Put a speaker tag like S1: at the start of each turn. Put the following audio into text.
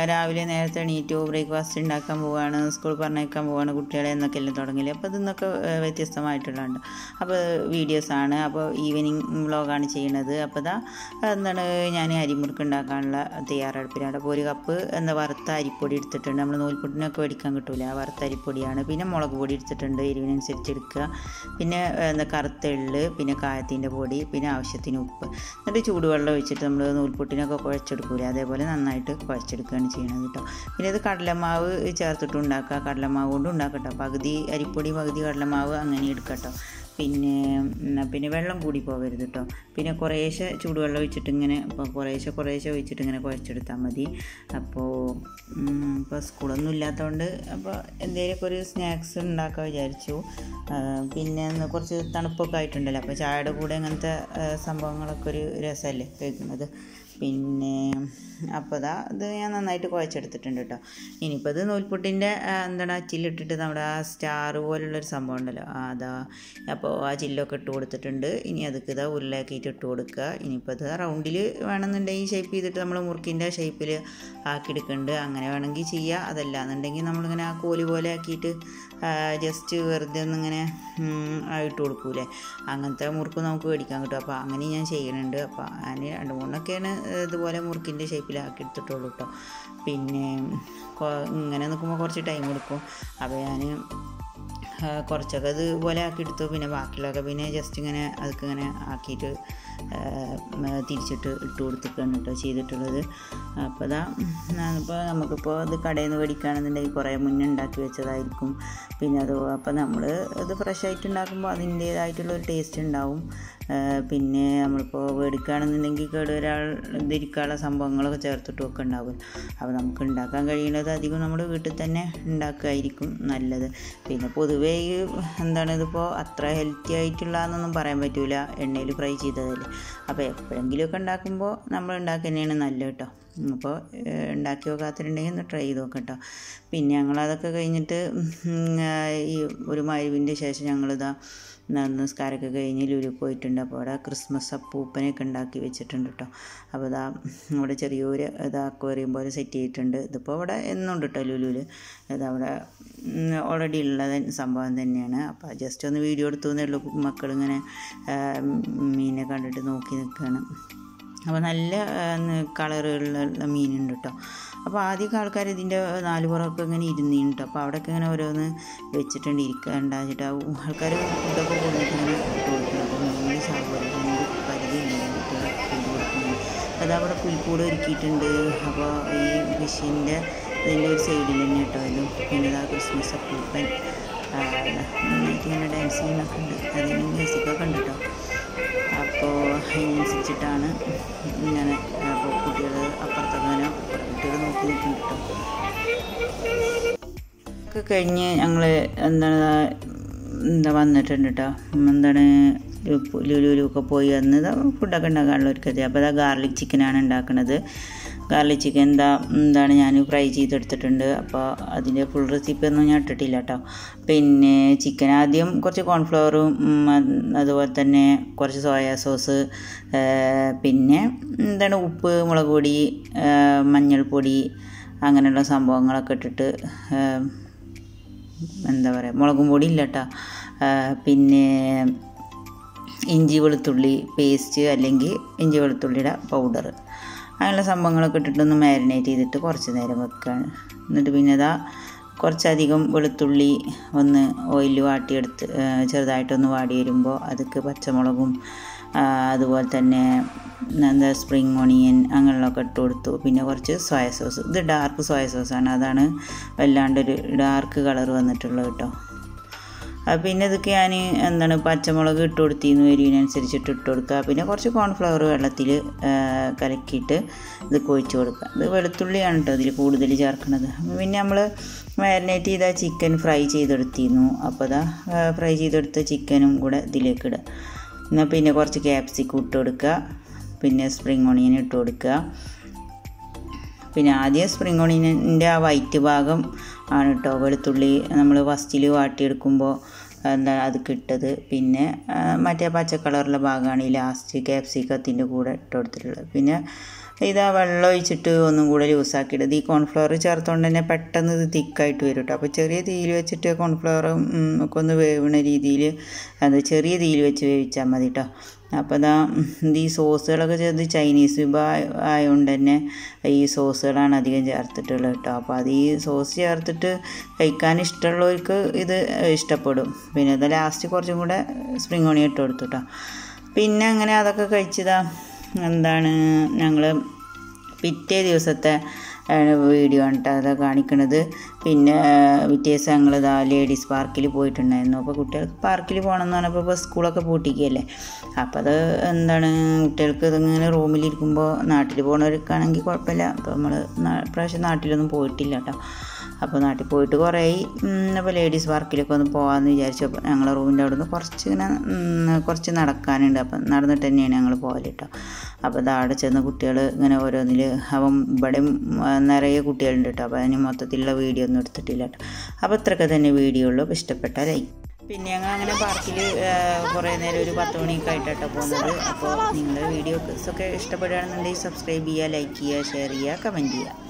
S1: രാവിലെ നേരത്തെ എണീറ്റു ബ്രേക്ക്ഫാസ്റ്റ് ഉണ്ടാക്കാൻ പോവുകയാണ് സ്കൂൾ പറഞ്ഞേക്കാൻ പോവുകയാണ് കുട്ടികളെ എന്നൊക്കെ എല്ലാം തുടങ്ങില്ല അപ്പോൾ ഇതിന്നൊക്കെ ഏഹ്, വ്യത്യസ്തമായിട്ടുള്ളതുണ്ട് അപ്പോൾ വീഡിയോസാണ് അപ്പോൾ ഈവനിങ് വ്ളോഗാണ് ചെയ്യണത് അപ്പോൾ ഇതാ എന്താണ് ഞാൻ അരിമുറുക്ക് ഉണ്ടാക്കാനുള്ള തയ്യാറെടുപ്പിലാണ് അപ്പോൾ ഒരു കപ്പ് എന്താ വറുത്ത അരിപ്പൊടി എടുത്തിട്ടുണ്ട് നമ്മൾ നൂൽപുട്ടിനൊക്കെ മേടിക്കാൻ കിട്ടൂല ആ വറുത്ത അരിപ്പൊടിയാണ് പിന്നെ മുളക് പൊടി എടുത്തിട്ടുണ്ട് എരിവിനനുസരിച്ച് എടുക്കുക പിന്നെ ഏഹ്, എന്താ കറുത്ത എള്ള് പിന്നെ കായത്തിൻ്റെ പൊടി പിന്നെ ആവശ്യത്തിന് ഉപ്പ് എന്നിട്ട് ചൂടുവെള്ളം ഒഴിച്ചിട്ട് നമ്മൾ നൂൽപുട്ടിനൊക്കെ കുഴച്ചെടുക്കൂലേ അതേപോലെ നന്നായിട്ട് കുഴച്ചെടുക്കുകയാണ് ചെയ്യണത് കേട്ടോ പിന്നെ ഇത് കടലമാവ് ചേർത്തിട്ട് ഉണ്ടാക്കുക കടലമാവ് കൊണ്ട് ഉണ്ടാക്കട്ടോ പകുതി അരിപ്പൊടി പകുതി കടലമാവ് അങ്ങനെ എടുക്കട്ടോ പിന്നെ ഉം, പിന്നെ വെള്ളം കൂടി പോകരുത് കേട്ടോ പിന്നെ കുറേശ്ശെ ചൂടുവെള്ളം ഒഴിച്ചിട്ട് ഇങ്ങനെ ഇപ്പോൾ കുറേശ്ശെ കുറേശ്ശെ ഒഴിച്ചിട്ട് ഇങ്ങനെ കുഴച്ചെടുത്താൽ മതി അപ്പോൾ ഇപ്പോൾ സ്കൂളൊന്നും ഇല്ലാത്തതുകൊണ്ട് അപ്പോൾ എന്തെങ്കിലുമൊക്കെ ഒരു സ്നാക്സ് ഉണ്ടാക്കാൻ വിചാരിച്ചു ആ, പിന്നെ ഒന്ന് കുറച്ച് തണുപ്പൊക്കെ ആയിട്ടുണ്ടല്ലോ അപ്പോൾ ചായയുടെ കൂടെ അങ്ങനത്തെ ആ, സംഭവങ്ങളൊക്കെ ഒരു രസമല്ലേ കഴിക്കുന്നത് പിന്നെ അപ്പോൾ ഇതാ ഇത് ഞാൻ നന്നായിട്ട് കുഴച്ചെടുത്തിട്ടുണ്ട് കേട്ടോ ഇനിയിപ്പോൾ ഇത് നൂൽപുട്ടിൻ്റെ ആ, എന്താണ് ആ ചില്ലിട്ടിട്ട് നമ്മുടെ ആ സ്റ്റാർ പോലുള്ളൊരു സംഭവം ഉണ്ടല്ലോ ആ, അതാ അപ്പോൾ ആ ചില്ലൊക്കെ ഇട്ട് കൊടുത്തിട്ടുണ്ട് ഇനി അതൊക്കെ ഇതാ ഉരുളാക്കിയിട്ട് ഇട്ട് കൊടുക്കുക ഇനിയിപ്പോൾ ഇത് റൗണ്ടിൽ വേണമെന്നുണ്ടെങ്കിൽ ഷേപ്പ് ചെയ്തിട്ട് നമ്മൾ മുറുക്കിൻ്റെ ഷേപ്പിൽ ആക്കിയെടുക്കുന്നുണ്ട് അങ്ങനെ വേണമെങ്കിൽ ചെയ്യുക അതല്ല എന്നുണ്ടെങ്കിൽ നമ്മളിങ്ങനെ ആ കോല് പോലെ ആക്കിയിട്ട് ജസ്റ്റ് വെറുതെ ഒന്നിങ്ങനെ ഉം, ആ ഇട്ട് കൊടുക്കൂലേ അങ്ങനത്തെ മുറുക്ക് നമുക്ക് മേടിക്കാൻ കിട്ടും അപ്പോൾ അങ്ങനെ ഞാൻ ചെയ്യണുണ്ട് അപ്പോൾ ഞാൻ രണ്ട് മൂന്നൊക്കെയാണ് ഇതുപോലെ മുറുക്കിൻ്റെ ഷേപ്പിലാക്കി എടുത്തിട്ടുള്ളൂ കേട്ടോ പിന്നെ കൊ- ഇങ്ങനെ നിൽക്കുമ്പോൾ കുറച്ച് ടൈം എടുക്കും അപ്പോൾ ഞാൻ ആ, കുറച്ചൊക്കെ ഇതുപോലെ ആക്കി എടുത്തു പിന്നെ ബാക്കിയുള്ളതൊക്കെ പിന്നെ ജസ്റ്റ് ഇങ്ങനെ അതൊക്കെ ഇങ്ങനെ ആക്കിയിട്ട് ആ, മ, തിരിച്ചിട്ട് ഇട്ട് കൊടുത്തിട്ടാണ് കേട്ടോ ചെയ്തിട്ടുള്ളത് അപ്പോൾ ഇതാ ഇപ്പോൾ നമുക്കിപ്പോൾ ഇത് കടയിൽ നിന്ന് മേടിക്കുകയാണെന്നുണ്ടെങ്കിൽ കുറേ മുന്നേ ഉണ്ടാക്കി വെച്ചതായിരിക്കും പിന്നെ അത് അപ്പോൾ നമ്മൾ ഇത് ഫ്രഷ് ആയിട്ട് ഉണ്ടാക്കുമ്പോൾ അതിൻ്റേതായിട്ടുള്ള ഒരു ടേസ്റ്റ് ഉണ്ടാവും ആ, പിന്നെ നമ്മളിപ്പോൾ മേടിക്കുകയാണെന്നുണ്ടെങ്കിൽ കേട് ഒരാൾ ഇതിരിക്കാനുള്ള സംഭവങ്ങളൊക്കെ ചേർത്തിട്ടും ഒക്കെ ഉണ്ടാവും അപ്പോൾ നമുക്ക് ഉണ്ടാക്കാൻ കഴിയുന്നത് അധികം നമ്മൾ വീട്ടിൽ തന്നെ ഉണ്ടാക്കുകയായിരിക്കും നല്ലത് പിന്നെ പൊതുവേ ഈ എന്താണ് ഇതിപ്പോൾ അത്ര ഹെൽത്തി ആയിട്ടുള്ളതെന്നൊന്നും പറയാൻ പറ്റൂല എണ്ണയിൽ ഫ്രൈ ചെയ്തതല്ലേ അപ്പോൾ എപ്പോഴെങ്കിലുമൊക്കെ ഉണ്ടാക്കുമ്പോൾ നമ്മൾ ഉണ്ടാക്കുക തന്നെയാണ് നല്ലത് കേട്ടോ അപ്പോൾ ഏഹ്, ഉണ്ടാക്കി നോക്കാത്തിട്ടുണ്ടെങ്കിൽ ഒന്ന് ട്രൈ ചെയ്ത് നോക്കാം കേട്ടോ പിന്നെ ഞങ്ങളതൊക്കെ കഴിഞ്ഞിട്ട് ഉം, ആ, ഈ ഒരു മരുവിൻ്റെ ശേഷം ഞങ്ങളിതാ ന- നിസ്കാരമൊക്കെ കഴിഞ്ഞ് ലുലു പോയിട്ടുണ്ട് അപ്പോൾ അവിടെ ക്രിസ്മസ് അപ്പൂപ്പനെയൊക്കെ ഉണ്ടാക്കി വെച്ചിട്ടുണ്ട് കേട്ടോ അപ്പോൾ ഇതാ ഇവിടെ ചെറിയൊരു ഇത് അക്വേറിയം പോലെ സെറ്റ് ചെയ്തിട്ടുണ്ട് ഇതിപ്പോൾ ഇവിടെ എന്നുണ്ട് കേട്ടോ ലുലുവിൽ ഇതവിടെ ഓൾറെഡി ഉള്ള സംഭവം തന്നെയാണ് അപ്പോൾ ജസ്റ്റ് ഒന്ന് വീഡിയോ എടുത്തു എന്നേ ഉള്ളൂ മക്കളിങ്ങനെ ആ, മീനെ കണ്ടിട്ട് നോക്കി നിൽക്കുകയാണ് അപ്പോൾ നല്ല കളറുകളിലുള്ള മീനുണ്ട് കേട്ടോ അപ്പോൾ ആദ്യമൊക്കെ ആൾക്കാർ ഇതിൻ്റെ നാല് പുറമൊക്കെ ഇങ്ങനെ ഇരുന്നീന് കേട്ടോ അപ്പോൾ അവിടെയൊക്കെ ഇങ്ങനെ ഓരോന്ന് വെച്ചിട്ടുണ്ട് ഇരിക്കാണ്ടാച്ചിട്ട് ആൾക്കാർ ഫുഡൊക്കെ കൊണ്ടിട്ട് ഇങ്ങനെ ഇട്ട് കൊടുക്കണം അപ്പോൾ മീനിൻ്റെ സൗകര്യം കൊണ്ട് പരിധി ഉണ്ട് ഫുഡ് കൊടുക്കുന്നത് അത് അവിടെ പുൽക്കൂട് ഒരുക്കിയിട്ടുണ്ട് അപ്പോൾ ഈ ഫിഷിൻ്റെ ഇതിൻ്റെ ഒരു സൈഡിൽ തന്നെ കേട്ടോ ഇതും പിന്നെ ഇതാ ക്രിസ്മസ് അപ്പൂപ്പൻ ആ, നന്നായിട്ട് ഇങ്ങനെ ഡാൻസ് ചെയ്യുന്നൊക്കെ ഉണ്ട് അതിന് മ്യൂസിക്കൊക്കെ ഉണ്ട് കേട്ടോ അപ്പോൾ അതിനനുസരിച്ചിട്ടാണ് ഇങ്ങനെ അപ്പോൾ കുട്ടികൾ അപ്പുറത്തൊക്കെ ഇങ്ങനെ കുട്ടികൾ നോക്കി നിൽക്കുന്നുണ്ട് കേട്ടോ ഒക്കെ കഴിഞ്ഞ് ഞങ്ങൾ എന്താണ് എന്താ വന്നിട്ടുണ്ട് കേട്ടോ എന്താണ് ലുലുലുക്കെ പോയി വന്ന് ഇതാ ഫുഡൊക്കെ ഉണ്ടാക്കാനുള്ള ഒരു കഥ അപ്പോൾ ഇതാ ഗാർലിക് ചിക്കനാണ് ഉണ്ടാക്കുന്നത് ഗാർലിക് ചിക്കൻ എന്താ എന്താണ് ഞാൻ ഫ്രൈ ചെയ്തെടുത്തിട്ടുണ്ട് അപ്പോൾ അതിൻ്റെ ഫുൾ റെസിപ്പി ഒന്നും ഞാൻ ഇട്ടിട്ടില്ല കേട്ടോ പിന്നെ ചിക്കൻ ആദ്യം കുറച്ച് കോൺഫ്ലവറും ഉം, അതുപോലെ തന്നെ കുറച്ച് സോയാ സോസ് പിന്നെ എന്താണ് ഉപ്പ് മുളക് പൊടി ആ, മഞ്ഞൾപ്പൊടി അങ്ങനെയുള്ള സംഭവങ്ങളൊക്കെ ഇട്ടിട്ട് ആ, എന്താ പറയുക മുളകും പൊടി ഇല്ല കേട്ടോ പിന്നെ ഇഞ്ചി വെളുത്തുള്ളി പേസ്റ്റ് അല്ലെങ്കിൽ ഇഞ്ചി വെളുത്തുള്ളിയുടെ പൗഡർ അങ്ങനെയുള്ള സംഭവങ്ങളൊക്കെ ഇട്ടിട്ടൊന്ന് മാരിനേറ്റ് ചെയ്തിട്ട് കുറച്ച് നേരം വെക്കുകയാണ് എന്നിട്ട് പിന്നെ ഇതാ കുറച്ചധികം വെളുത്തുള്ളി ഒന്ന് ഓയിൽ വാട്ടിയെടുത്ത് ആ, ചെറുതായിട്ടൊന്ന് വാടി വരുമ്പോൾ അതൊക്കെ പച്ചമുളകും ആ, അതുപോലെ തന്നെ എന്താ സ്പ്രിങ് ഒണിയൻ അങ്ങനെയുള്ളതൊക്കെ ഇട്ട് കൊടുത്തു പിന്നെ കുറച്ച് സോയ സോസ് ഇത് ഡാർക്ക് സോയ സോസാണ് അതാണ് വല്ലാണ്ടൊരു ഡാർക്ക് കളർ വന്നിട്ടുള്ളത് കേട്ടോ ആ, പിന്നെ ഇതൊക്കെ ഞാൻ എന്താണ് പച്ചമുളക് ഇട്ട് കൊടുത്തിരുന്നു എരിവിനനുസരിച്ചിട്ട് ഇട്ട് കൊടുക്കുക പിന്നെ കുറച്ച് കോൺഫ്ലവർ വെള്ളത്തിൽ കലക്കിയിട്ട് ഇത് കൊഴിച്ച് കൊടുക്കുക ഇത് വെളുത്തുള്ളിയാണ് കേട്ടോ ഇതിൽ കൂടുതൽ ചേർക്കുന്നത് അപ്പോൾ പിന്നെ നമ്മൾ മാരിനേറ്റ് ചെയ്ത ചിക്കൻ ഫ്രൈ ചെയ്തെടുത്തിരുന്നു അപ്പോൾ അതാ ഫ്രൈ ചെയ്തെടുത്ത ചിക്കനും കൂടെ ഇതിലേക്ക് ഇടുക എന്നാൽ പിന്നെ കുറച്ച് ക്യാപ്സിക്കം ഇട്ട് കൊടുക്കുക പിന്നെ സ്പ്രിങ് ഓണിയൻ ഇട്ട് കൊടുക്കുക പിന്നെ ആദ്യം സ്പ്രിങ് ഓണിയൻ്റെ ആ വൈറ്റ് ഭാഗം ആണ് കേട്ടോ വെളുത്തുള്ളി നമ്മൾ ഫസ്റ്റിൽ വാട്ടിയെടുക്കുമ്പോൾ എന്താ അത് കിട്ടത് പിന്നെ ആ, മറ്റേ പച്ച കളറുള്ള ഭാഗമാണ് ഈ ലാസ്റ്റ് ക്യാപ്സിക്കത്തിൻ്റെ കൂടെ ഇട്ട് കൊടുത്തിട്ടുള്ളത് പിന്നെ ഇതാ വെള്ളം ഒഴിച്ചിട്ട് ഒന്നും കൂടെ ലൂസാക്കിയിടും ഈ കോൺഫ്ലവർ ചേർത്തുകൊണ്ട് തന്നെ പെട്ടെന്ന് ഇത് തിക്കായിട്ട് വരും കേട്ടോ അപ്പോൾ ചെറിയ തീയിൽ വെച്ചിട്ട് കോൺഫ്ലവർ ഒക്കെ ഒന്ന് വേവണ രീതിയിൽ അത് ചെറിയ തീയിൽ വെച്ച് വേവിച്ചാൽ മതി കേട്ടോ അപ്പോൾ ഇതാ ഈ സോസുകളൊക്കെ ചേർത്ത് ചൈനീസ് വിഭവം ആയതുകൊണ്ട് തന്നെ ഈ സോസുകളാണ് അധികം ചേർത്തിട്ടുള്ളത് കേട്ടോ അപ്പോൾ അത് ഈ സോസ് ചേർത്തിട്ട് കഴിക്കാൻ ഇഷ്ടമുള്ളവർക്ക് ഇത് ഇഷ്ടപ്പെടും പിന്നെ ഇത് ലാസ്റ്റ് കുറച്ചും കൂടെ സ്പ്രിംഗ് ഓണിയൻ ഇട്ട് കൊടുത്തു കേട്ടോ പിന്നെ അങ്ങനെ അതൊക്കെ കഴിച്ചതാ എന്താണ് ഞങ്ങൾ പിറ്റേ ദിവസത്തെ വീഡിയോ ആണ് കേട്ടോ അത് കാണിക്കണത് പിന്നെ പിറ്റേ ദിവസം ഞങ്ങളിതാ ലേഡീസ് പാർക്കിൽ പോയിട്ടുണ്ടായിരുന്നു അപ്പോൾ കുട്ടികൾക്ക് പാർക്കിൽ പോകണം എന്ന് പറഞ്ഞപ്പോൾ ഇപ്പോൾ സ്കൂളൊക്കെ പൂട്ടിക്കുകയല്ലേ അപ്പോൾ അത് എന്താണ് കുട്ടികൾക്ക് ഇതിങ്ങനെ റൂമിലിരിക്കുമ്പോൾ നാട്ടിൽ പോകുന്നവർക്കാണെങ്കിൽ കുഴപ്പമില്ല അപ്പോൾ നമ്മൾ പ്രാവശ്യം നാട്ടിലൊന്നും പോയിട്ടില്ല കേട്ടോ അപ്പോൾ നാട്ടിൽ പോയിട്ട് കുറേ അപ്പോൾ ലേഡീസ് പാർക്കിലൊക്കെ ഒന്ന് പോകാമെന്ന് വിചാരിച്ചപ്പോൾ ഞങ്ങളെ റൂമിൻ്റെ അവിടെ നിന്ന് കുറച്ച് ഇങ്ങനെ കുറച്ച് നടക്കാനുണ്ട് അപ്പം നടന്നിട്ട് തന്നെയാണ് ഞങ്ങൾ പോകല് കേട്ടോ അപ്പോൾ ഇത് അവിടെ ചെന്ന് കുട്ടികൾ ഇങ്ങനെ ഓരോന്നിൽ അപ്പം ഇവിടെ നിറയെ കുട്ടികളുണ്ട് കേട്ടോ അപ്പോൾ അതിന് മൊത്തത്തിലുള്ള വീഡിയോ ഒന്നും എടുത്തിട്ടില്ല കേട്ടോ അപ്പോൾ ഇത്രയൊക്കെ തന്നെ വീഡിയോ ഉള്ളൂ അപ്പോൾ ഇഷ്ടപ്പെട്ടാൽ ലൈക്ക് പിന്നെ ഞങ്ങൾ അങ്ങനെ പാർക്കിൽ കുറേ നേരം ഒരു പത്ത് മണിയൊക്കെ ആയിട്ടാട്ടോ പോകുന്നത് അപ്പോൾ നിങ്ങളുടെ വീഡിയോസൊക്കെ ഇഷ്ടപ്പെടുകയാണെന്നുണ്ടെങ്കിൽ സബ്സ്ക്രൈബ് ചെയ്യുക ലൈക്ക് ചെയ്യുക ഷെയർ ചെയ്യുക കമൻറ്റ് ചെയ്യുക